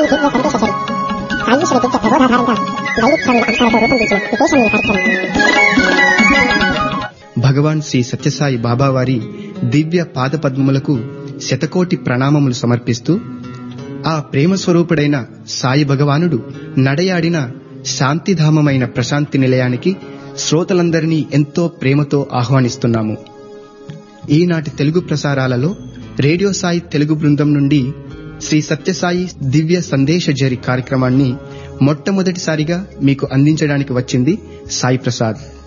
సత్యసాయి దివ్య సందేశ జరి సాయి శ్రీ దివ్య ప్రబోధాధారంగా వైవిధ్యాల అంశాలతో రూపొందించిన విశేషమైన కార్యక్రమం భగవాన్ శ్రీ సత్యసాయి బాబావారి దివ్య పాదపద్మములకు శతకోటి ప్రణామములు సమర్పిస్తూ ఆ ప్రేమ స్వరూపుడైన సాయి భగవానుడు నడయాడిన శాంతిధామమైన ప్రశాంతి నిలయానికి శ్రోతలందరినీ ఎంతో ప్రేమతో ఆహ్వానిస్తున్నాము ఈనాటి తెలుగు ప్రసారాలలో రేడియో సాయి తెలుగు బృందం నుండి శ్రీ సత్యసాయి దివ్య సందేశ జరి కార్యక్రమాన్ని మొట్టమొదటిసారిగా మీకు అందించడానికి వచ్చింది సాయి ప్రసాద్